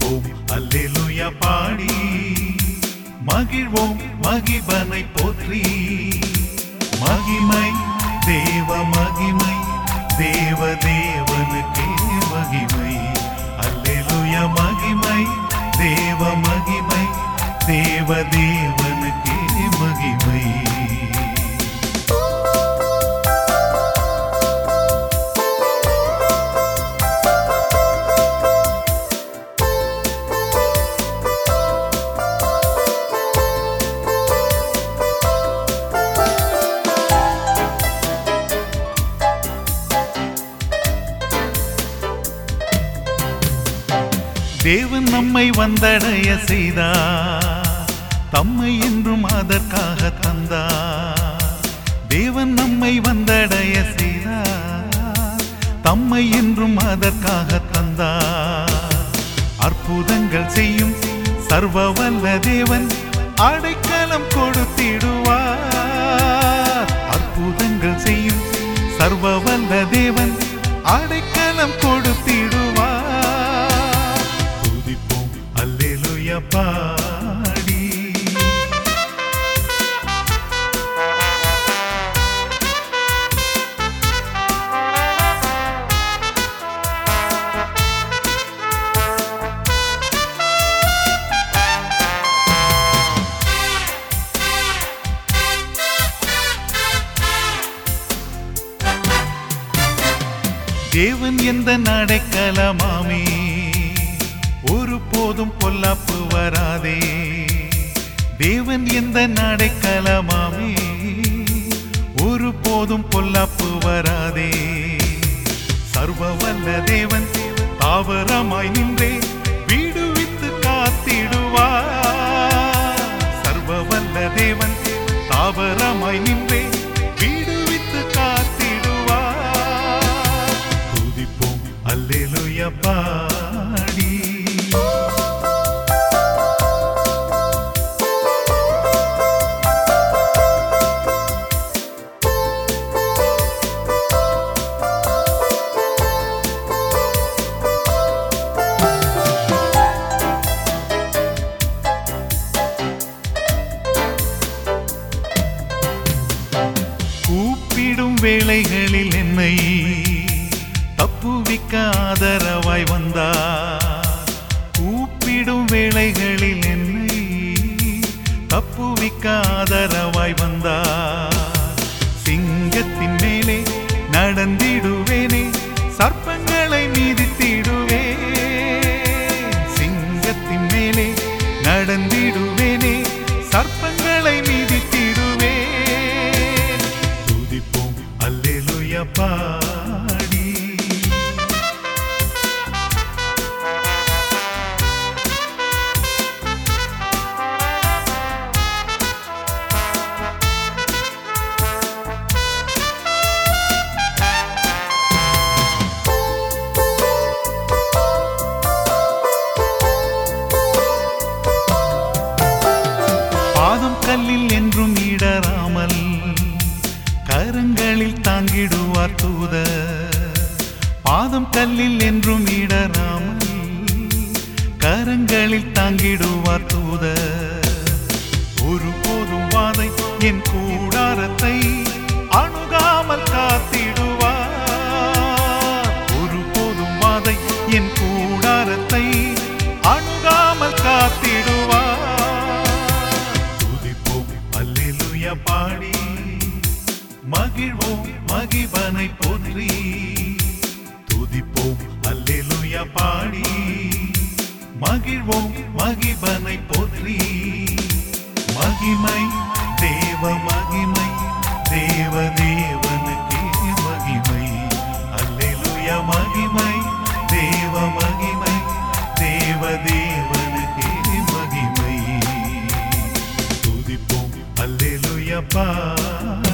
துதிப்போம் அல்லேலூயா பாடி மகிழ்வோம் மகிபனை போற்றி மகிமை தேவ மகிமை தேவ தேவனுக்கே மகிமை அல்லேலூயா மகிமை தேவ மகிமை தேவ தேவனுக்கே மகிமை தேவன் நம்மை வந்தடைய செய்தார் தம்மை என்றும் அதற்காக தந்தார் தேவன் நம்மை வந்தடைய செய்தார் தம்மை என்றும் அதற்காக தந்தார் அற்புதங்கள் செய்யும் சர்வ வல்ல தேவன் அடைக்கலம் கொடுத்திடுவார் அற்புதங்கள் செய்யும் சர்வ வல்ல தேவன் அடைக்கலம் கொடுத்திடுவார் துதிப்போம் அல்லேலூயா பாடி தேவன் எந்த நடைக்கலமாமே ஒரு போதும் பொல்லாப்பு வராதே தேவன் எந்த நடைக்கலமாமே ஒரு போதும் பொல்லாப்பு வராதே சர்வ வல்ல தேவன் தாவரமாய் நின்றே விடுவித்து காத்திடுவார் சர்வ வல்ல தேவன் தாவரமாய் நின்றே விடுவித்து காத்திடுவார் துதிப்போம் அல்லேலூயா பாடி கூப்பிடும் வேளைகளில் என்னை தப்புவிக்க ஆதரவாய் வந்தார் கூப்பிடும் வேளைகளில் என்னை தப்புவிக்க ஆதரவாய் வந்தார் சிங்கத்தின் மேலே நடந்திடுவேனே சர்ப்பங்களை மீதித்திடுவே சிங்கத்தின் மேலே நடந்திடுவேனே சர்ப்பங்களை மீதித்திடுவே துதிப்போம் அல்லேலூயா பாடி பாதம் கல்லில் என்றும் இடராமல் கரங்களில் தாங்கிடுவார் தூதர் பாதம் கல்லில் என்றும் இடராமல் கரங்களில் தாங்கிடுவார் தூதர் ஒரு போதும் வாதை என் கூடாரத்தை அணுகாமல் காத்திடுவார் ஒரு போதும் வாதை என் கூடாரத்தை அணுகாமல் காத்திடுவார் துதிப்போம் அல்லேலூயா பாடி மகிழ்வோம் மகிபனை போற்றி துதிப்போம் அல்லேலூயா பாடி மகிழ்வோம் மகிபனை போற்றி மகிமை தேவ மகிமை தேவ தேவனுக்கே மகிமை அல்லேலூயா மகிமை தேவ மகிமை தேவ தேவனுக்கே மகிமை துதிப்போம் அல்லேலூயா பாடி